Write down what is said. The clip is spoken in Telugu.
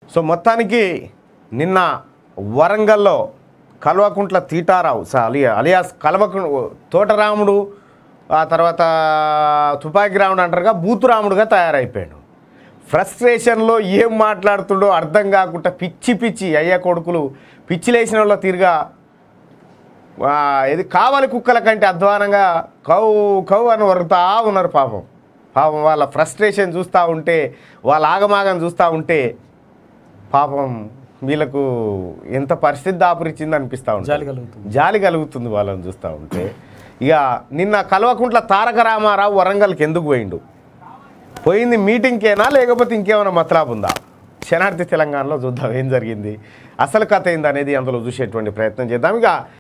సో మొత్తానికి నిన్న వరంగల్లో కల్వకుంట్ల తీటారావు స- అలియా అలియాస్ కల్వకు తోటరాముడు ఆ తర్వాత తుపాకి రాముడు అంటారుగా బూతురాముడుగా తయారైపోయాడు ఫ్రస్ట్రేషన్లో ఏం మాట్లాడుతుండో అర్థం కాకుండా పిచ్చి పిచ్చి అయ్య కొడుకులు పిచ్చి లేచిన వాళ్ళ తీరుగా ఆ, ఇది కావాలి కుక్కల కంటే అధ్వానంగా కౌ కౌ అని వరుతా ఉన్నారు పాపం పాపం వాళ్ళ ఫ్రస్ట్రేషన్ చూస్తూ ఉంటే వాళ్ళ ఆగమాగం చూస్తూ ఉంటే పాపం వీళ్ళకు ఎంత పరిస్థితి దాపురిచ్చింది అనిపిస్తూ ఉంటుంది జాలి కలుగుతుంది జాలి కలుగుతుంది వాళ్ళని చూస్తూ ఉంటే ఇక నిన్న కల్వకుంట్ల తారక రామారావు వరంగల్కి ఎందుకు పోయిండు పోయింది మీటింగ్కేనా లేకపోతే ఇంకేమైనా మతలాబ్ ఉందా శనార్థి తెలంగాణలో చూద్దాం ఏం జరిగింది అసలు కథ ఏంది అనేది అందులో చూసేటువంటి ప్రయత్నం చేద్దాం ఇక